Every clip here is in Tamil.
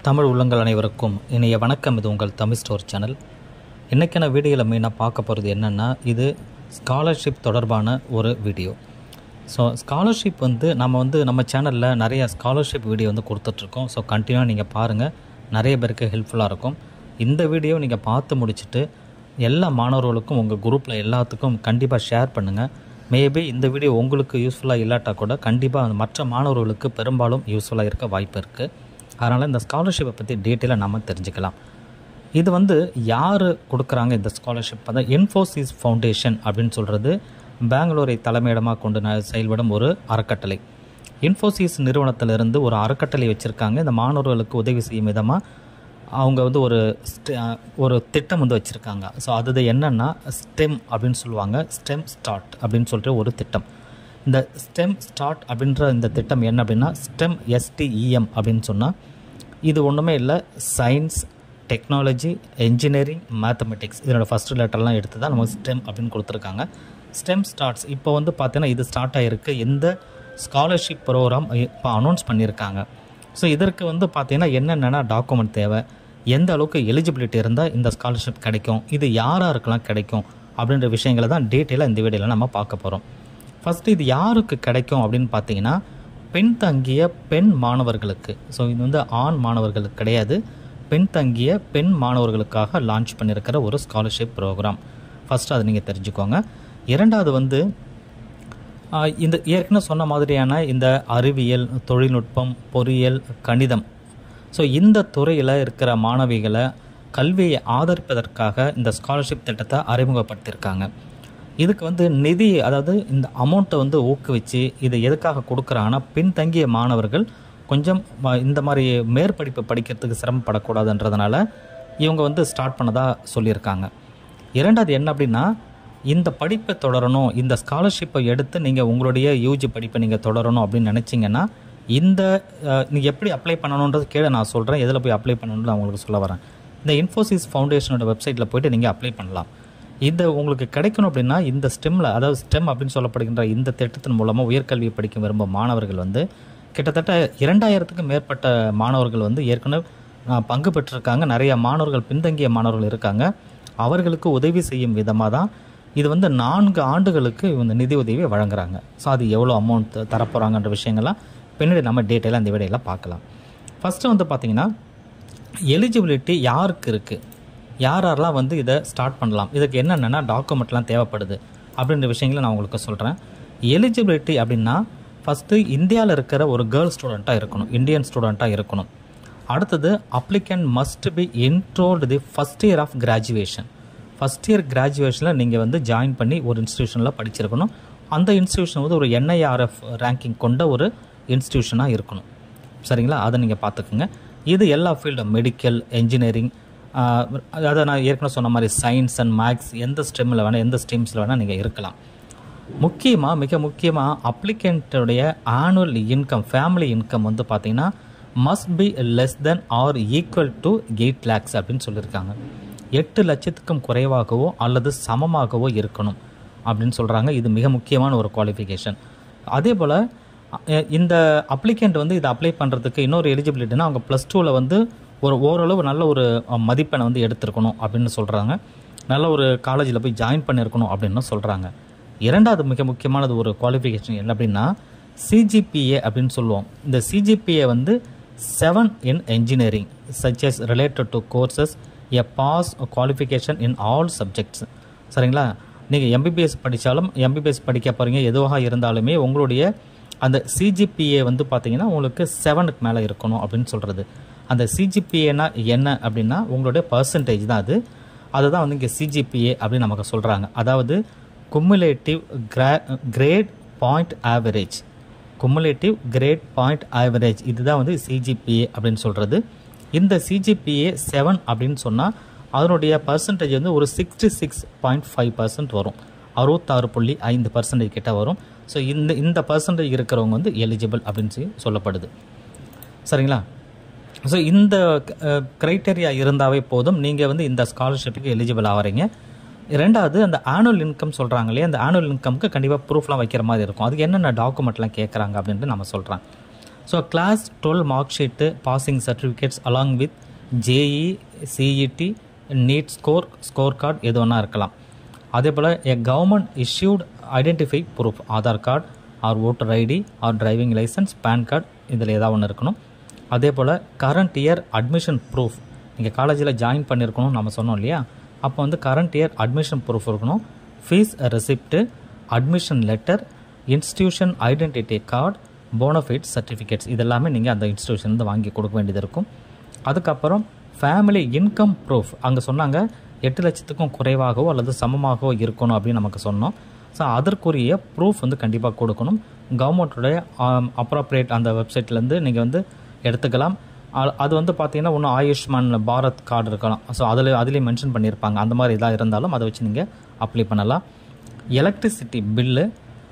தமிழ் உள்ளங்கள் அனைவருக்கும் இனிய வணக்கம் இது உங்கள் தமிழ் ஸ்டோர் சேனல் இன்றைக்கான வீடியோவில் மெயினாக பார்க்க போகிறது என்னென்னா இது ஸ்காலர்ஷிப் தொடர்பான ஒரு வீடியோ ஸோ ஸ்காலர்ஷிப் வந்து நம்ம வந்து நம்ம சேனலில் நிறைய ஸ்காலர்ஷிப் வீடியோ வந்து கொடுத்துட்ருக்கோம் ஸோ கண்டினியூவாக நீங்கள் பாருங்கள் நிறைய பேருக்கு ஹெல்ப்ஃபுல்லாக இருக்கும் இந்த வீடியோ நீங்கள் பார்த்து முடிச்சுட்டு எல்லா மாணவர்களுக்கும் உங்கள் குரூப்பில் எல்லாத்துக்கும் கண்டிப்பாக ஷேர் பண்ணுங்கள் மேபி இந்த வீடியோ உங்களுக்கு யூஸ்ஃபுல்லாக இல்லாட்டா கூட கண்டிப்பாக மற்ற மாணவர்களுக்கு பெரும்பாலும் யூஸ்ஃபுல்லாக இருக்க வாய்ப்பு இருக்குது அதனால் இந்த ஸ்காலர்ஷிப்பை பற்றி டீட்டெயிலாக நம்ம தெரிஞ்சுக்கலாம் இது வந்து யார் கொடுக்குறாங்க இந்த ஸ்காலர்ஷிப் அதான் இன்ஃபோசிஸ் ஃபவுண்டேஷன் அப்படின்னு சொல்கிறது பெங்களூரை தலைமையிடமாக கொண்டு ந- செயல்படும் ஒரு அறக்கட்டளை இன்ஃபோசிஸ் நிறுவனத்திலிருந்து ஒரு அறக்கட்டளை வச்சுருக்காங்க இந்த மாணவர்களுக்கு உதவி செய்யும் விதமாக அவங்க வந்து ஒரு ஸ்ட- ஒரு திட்டம் வந்து வச்சுருக்காங்க ஸோ அது என்னென்னா ஸ்டெம் அப்படின்னு சொல்லுவாங்க ஸ்டெம் ஸ்டார்ட் அப்படின்னு சொல்லிட்டு ஒரு திட்டம் இந்த ஸ்டெம் ஸ்டார்ட் அப்படின்ற இந்த திட்டம் என்ன அப்படின்னா ஸ்டெம் எஸ்டிஇஎம் அப்படின்னு சொன்னால் இது ஒன்றுமே இல்லை சயின்ஸ் டெக்னாலஜி என்ஜினியரிங் மேத்தமெட்டிக்ஸ் இதனோட ஃபஸ்ட் லெட்டர்லாம் எடுத்து தான் நமக்கு ஸ்டெம் அப்படின்னு கொடுத்துருக்காங்க ஸ்டெம் ஸ்டார்ட்ஸ் இப்போ வந்து பார்த்தீங்கன்னா இது ஸ்டார்ட் ஆகிருக்கு இந்த ஸ்காலர்ஷிப் ப்ரோக்ராம் இப்போ அனௌன்ஸ் பண்ணியிருக்காங்க ஸோ இதற்கு வந்து பார்த்தீங்கன்னா என்னென்னா டாக்குமெண்ட் தேவை எந்த அளவுக்கு எலிஜிபிலிட்டி இருந்தால் இந்த ஸ்காலர்ஷிப் கிடைக்கும் இது யாராருக்கெல்லாம் கிடைக்கும் அப்படின்ற விஷயங்களை தான் டீட்டெயிலாக இந்த வீடியோவில் நம்ம பார்க்க போகிறோம் ஃபஸ்ட்டு இது யாருக்கு கிடைக்கும் அப்படின்னு பார்த்தீங்கன்னா பெண் தங்கிய பெண் மாணவர்களுக்கு ஸோ இது வந்து ஆண் மாணவர்களுக்கு கிடையாது பெண் தங்கிய பெண் மாணவர்களுக்காக லான்ச் பண்ணியிருக்கிற ஒரு ஸ்காலர்ஷிப் ப்ரோக்ராம் ஃபஸ்ட்டு அதை நீங்கள் தெரிஞ்சுக்கோங்க இரண்டாவது வந்து ஆஹ் இந்த ஏற்கனவே சொன்ன மாதிரியான இந்த அறிவியல் தொழில்நுட்பம் பொறியியல் கணிதம் ஸோ இந்த துறையில் இருக்கிற மாணவிகளை கல்வியை ஆதரிப்பதற்காக இந்த ஸ்காலர்ஷிப் திட்டத்தை அறிமுகப்படுத்தியிருக்காங்க இதுக்கு வந்து நிதி அதாவது இந்த அமௌண்ட்டை வந்து ஊக்குவிச்சு இது எதுக்காக கொடுக்குறாங்கன்னா பின்தங்கிய மாணவர்கள் கொஞ்சம் ம- இந்த மாதிரி மேற்படிப்பு படிக்கிறதுக்கு சிரமப்படக்கூடாதுன்றதுனால இவங்க வந்து ஸ்டார்ட் பண்ணதாக சொல்லியிருக்காங்க இரண்டாவது என்ன அப்படின்னா இந்த படிப்பை தொடரணும் இந்த ஸ்காலர்ஷிப்பை எடுத்து நீங்கள் உங்களுடைய யூஜி படிப்பை நீங்கள் தொடரணும் அப்படின்னு நினச்சிங்கன்னா இந்த நீங்கள் எப்படி அப்ளை பண்ணணுன்றது கீழே நான் சொல்கிறேன் எதில் போய் அப்ளை பண்ணணும்னு நான் உங்களுக்கு சொல்ல வரேன் இந்த இன்ஃபோசிஸ் ஃபவுண்டேஷனோட வெப்சைட்டில் போயிட்டு நீங்கள் அப்ளை பண்ணலாம் இது உங்களுக்கு கிடைக்கணும் அப்படின்னா இந்த ஸ்டெம்மில் அதாவது ஸ்டெம் அப்படின்னு சொல்லப்படுகின்ற இந்த திட்டத்தின் மூலமாக உயர்கல்வியை படிக்க விரும்பும் மாணவர்கள் வந்து கிட்டத்தட்ட இரண்டாயிரத்துக்கும் மேற்பட்ட மாணவர்கள் வந்து ஏற்கனவே ஆஹ், பங்கு பெற்றிருக்காங்க நிறைய மாணவர்கள் பின்தங்கிய மாணவர்கள் இருக்காங்க அவர்களுக்கு உதவி செய்யும் விதமாக தான் இது வந்து நான்கு ஆண்டுகளுக்கு இந்த நிதி உதவியை வழங்குறாங்க ஸோ அது எவ்வளோ அமௌண்ட் தரப்போகிறாங்கன்ற விஷயங்கள்லாம் பின்னாடி நம்ம டீட்டெயிலாக இந்த வீடியோவில் பார்க்கலாம் ஃபஸ்ட்டு வந்து பார்த்தீங்கன்னா எலிஜிபிலிட்டி யாருக்கு இருக்குது யார் யாரெல்லாம் வந்து இதை ஸ்டார்ட் பண்ணலாம் இதுக்கு என்னென்னா டாக்குமெண்ட்லாம் தேவைப்படுது அப்படின்ற விஷயங்களை நான் உங்களுக்கு சொல்கிறேன் எலிஜிபிலிட்டி அப்படின்னா ஃபஸ்ட்டு இந்தியாவில் இருக்கிற ஒரு கேர்ள் ஸ்டூடெண்ட்டாக இருக்கணும் இந்தியன் ஸ்டூடெண்ட்டாக இருக்கணும் அடுத்தது applicant must be enrolled the first year of graduation first year கிராஜுவேஷனில் நீங்கள் வந்து ஜாயின் பண்ணி ஒரு இன்ஸ்டியூஷனில் படிச்சிருக்கணும் அந்த இன்ஸ்டியூஷன் வந்து ஒரு என்ஐஆர்எஃப் ரேங்கிங் கொண்ட ஒரு இன்ஸ்டியூஷனாக இருக்கணும் சரிங்களா அதை நீங்கள் பார்த்துக்குங்க இது எல்லா ஃபீல்டும் மெடிக்கல் என்ஜினியரிங் அதை நான் ஏற்கனவே சொன்ன மாதிரி சயின்ஸ் அண்ட் மேக்ஸ் எந்த ஸ்ட்ரீமில் வேணால் எந்த ஸ்ட்ரீம்ஸில் வேணால் நீங்கள் இருக்கலாம் முக்கியமாக மிக முக்கியமாக அப்ளிகண்ட்டுடைய ஆனுவல் இன்கம் ஃபேமிலி இன்கம் வந்து பார்த்தீங்கன்னா must be less than or equal to eight lakhs அப்படின்னு சொல்லியிருக்காங்க எட்டு லட்சத்துக்கும் குறைவாகவோ அல்லது சமமாகவோ இருக்கணும் அப்படின்னு சொல்கிறாங்க இது மிக முக்கியமான ஒரு குவாலிஃபிகேஷன் அதே போல் அஹ், இந்த அப்ளிகண்ட் வந்து இதை அப்ளை பண்ணுறதுக்கு இன்னொரு எலிஜிபிலிட்டினா அவங்க ப்ளஸ் டூவில் வந்து ஒரு ஓரளவு நல்ல ஒரு அஹ், மதிப்பெண்ணை வந்து எடுத்திருக்கணும் அப்படின்னு சொல்கிறாங்க நல்ல ஒரு காலேஜில் போய் ஜாயின் பண்ணியிருக்கணும் அப்படின்னு சொல்கிறாங்க இரண்டாவது மிக முக்கியமானது ஒரு குவாலிஃபிகேஷன் என்ன அப்படின்னா சிஜிபிஏ அப்படின்னு சொல்லுவோம் இந்த சிஜிபிஏ வந்து seven in engineering such as related to courses a pass qualification in all subjects சரிங்களா நீங்கள் எம்பிபிஎஸ் படித்தாலும் எம்பிபிஎஸ் படிக்க போகிறீங்க எதுவாக இருந்தாலுமே உங்களுடைய அந்த சிஜிபிஏ வந்து பார்த்தீங்கன்னா உங்களுக்கு செவனுக்கு மேலே இருக்கணும் அப்படின்னு சொல்கிறது அந்த சிஜிபிஏனா என்ன அப்படின்னா உங்களுடைய பர்சன்டேஜ் தான் அது அதுதான் வந்து இங்கே சிஜிபிஏ அப்படின்னு நமக்கு சொல்கிறாங்க அதாவது குமுலேட்டிவ் கிரா grade point average cumulative grade point average இதுதான் வந்து சிஜிபிஏ அப்படின்னு சொல்கிறது இந்த சிஜிபிஏ செவன் அப்படின்னு சொன்னால் அதனுடைய பர்சன்டேஜ் வந்து ஒரு sixty six point five percent வரும் அறுபத்தாறு புள்ளி ஐந்து பர்சன்டேஜ் கிட்ட வரும் ஸோ இந்த இந்த பர்சன்டேஜ் இருக்கிறவங்க வந்து எலிஜிபிள் அப்படின்னு சொல்லி சொல்லப்படுது சரிங்களா ஸோ இந்த க்ரைட்டேரியா இருந்தாவே போதும் நீங்கள் வந்து இந்த ஸ்காலர்ஷிப்புக்கு எலிஜிபிள் ஆகிறீங்க ரெண்டாவது அந்த ஆனுவல் இன்கம் சொல்கிறாங்க இல்லையா அந்த ஆனுவல் இன்கம்க்கு கண்டிப்பாக ப்ரூஃப்லாம் வைக்கிற மாதிரி இருக்கும் அதுக்கு என்னென்ன டாக்குமெண்ட்லாம் கேட்குறாங்க அப்படின்ட்டு நம்ம சொல்கிறேன் so class twelve mark sheet passing certificates along with JEE CET NEET score score card எது வேணா இருக்கலாம் அதே போல் a government issued identify proof Aadhaar card or voter ID or driving licence PAN card இதில் ஏதாவது ஒன்று இருக்கணும் அதே போல் கரண்ட் இயர் அட்மிஷன் ப்ரூஃப் நீங்கள் காலேஜில் ஜாயின் பண்ணியிருக்கணும் நம்ம சொன்னோம் இல்லையா அப்போ வந்து கரண்ட் இயர் அட்மிஷன் ப்ரூஃப் இருக்கணும் fees receipt admission letter institution identity card bonafide certificates இதெல்லாமே நீங்கள் அந்த இன்ஸ்டியூஷன்லேருந்து வாங்கி கொடுக்க வேண்டியது இருக்கும் அதுக்கப்புறம் ஃபேமிலி இன்கம் ப்ரூஃப் அங்கே சொன்னாங்க எட்டு லட்சத்துக்கும் குறைவாகவோ அல்லது சமமாகவோ இருக்கணும் அப்படின்னு நமக்கு சொன்னோம் ஸோ அதற்குரிய ப்ரூஃப் வந்து கண்டிப்பாக கொடுக்கணும் கவர்மெண்ட்டுடைய அப்ராப்ரியேட் அந்த வெப்சைட்லேருந்து நீங்கள் வந்து எடுத்துக்கலாம் அ- அது வந்து பார்த்தீங்கன்னா ஒன்று ஆயுஷ்மான் பாரத் கார்டு இருக்கலாம் ஸோ அதில் அதுலேயும் மென்ஷன் பண்ணியிருப்பாங்க அந்த மாதிரி இதாக இருந்தாலும் அதை வச்சு நீங்கள் அப்ளை பண்ணலாம் electricity bill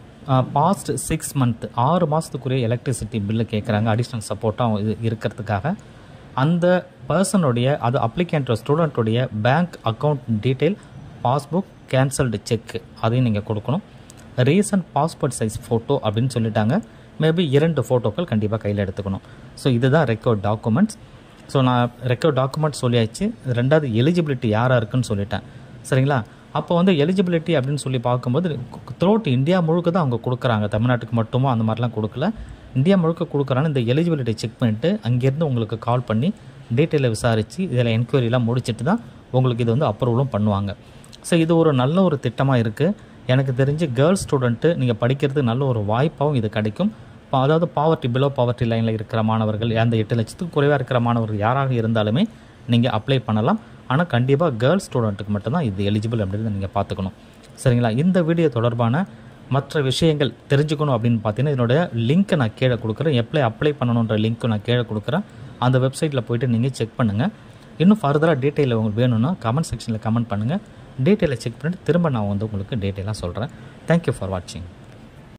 past six month ஆறு மாதத்துக்குரிய எலக்ட்ரிசிட்டி பில்லு கேட்குறாங்க அடிஷ்னல் சப்போர்ட்டாக இது இருக்கிறதுக்காக அந்த பர்சனுடைய அது அப்ளிகண்ட்டோ ஸ்டூடெண்ட்டுடைய bank account detail passbook cancelled cheque அதையும் நீங்கள் கொடுக்கணும் ரீசன்ட் பாஸ்போர்ட் சைஸ் ஃபோட்டோ அப்படின்னு சொல்லிட்டாங்க மேபி இரண்டு ஃபோட்டோக்கள் கண்டிப்பாக கையில் எடுத்துக்கணும் ஸோ இதுதான் ரெக்கார்ட் டாக்குமெண்ட்ஸ் ஸோ நான் ரெக்கார்ட் டாக்குமெண்ட் சொல்லியாச்சு ரெண்டாவது எலிஜிபிலிட்டி யாராக இருக்குன்னு சொல்லிட்டேன் சரிங்களா அப்போ வந்து எலிஜிபிலிட்டி அப்படின்னு சொல்லி பார்க்கும்போது த்ரோட் இந்தியா முழுக்க தான் அவங்க கொடுக்குறாங்க தமிழ்நாட்டுக்கு மட்டுமோ அந்த மாதிரிலாம் கொடுக்கல இந்தியா முழுக்க கொடுக்குறான்னு இந்த எலிஜிபிலிட்டி செக் பண்ணிவிட்டு அங்கேருந்து உங்களுக்கு கால் பண்ணி டீட்டெயிலை விசாரித்து இதில் என்கொயரிலாம் முடிச்சிட்டு தான் உங்களுக்கு இது வந்து அப்ரூவலும் பண்ணுவாங்க ஸோ இது ஒரு நல்ல ஒரு திட்டமாக இருக்குது எனக்கு தெரிஞ்சு கேர்ள்ஸ் ஸ்டூடெண்ட்டு நீங்கள் படிக்கிறதுக்கு நல்ல ஒரு வாய்ப்பாகவும் இது கிடைக்கும் இப்போ அதாவது பாவர்ட்டி பிலோ பாவர்ட்டி லைனில் இருக்கிற மாணவர்கள் அந்த எட்டு லட்சத்துக்கு குறைவாக இருக்கிற மாணவர்கள் யாராக இருந்தாலுமே நீங்கள் அப்ளை பண்ணலாம் ஆனால் கண்டிப்பாக கேர்ள்ஸ் ஸ்டூடெண்ட்டுக்கு மட்டும்தான் இது எலிஜிபிள் அப்படின்றத நீங்கள் பார்த்துக்கணும் சரிங்களா இந்த வீடியோ தொடர்பான மற்ற விஷயங்கள் தெரிஞ்சுக்கணும் அப்படின்னு பார்த்தீங்கன்னா இதனுடைய லிங்க்கை நான் கீழே கொடுக்குறேன் எப்படி அப்ளை பண்ணணுன்ற லிங்க்கு நான் கீழே கொடுக்குறேன் அந்த வெப்சைட்டில் போயிட்டு நீங்கள் செக் பண்ணுங்கள் இன்னும் ஃபர்தராக டீட்டெயில் உங்களுக்கு வேணும்னா கமெண்ட் செக்ஷனில் கமெண்ட் பண்ணுங்கள் டீட்டெயிலை செக் பண்ணிட்டு திரும்ப நான் வந்து உங்களுக்கு டீட்டெயிலாக சொல்கிறேன் தேங்க்யூ ஃபார் வாட்சிங்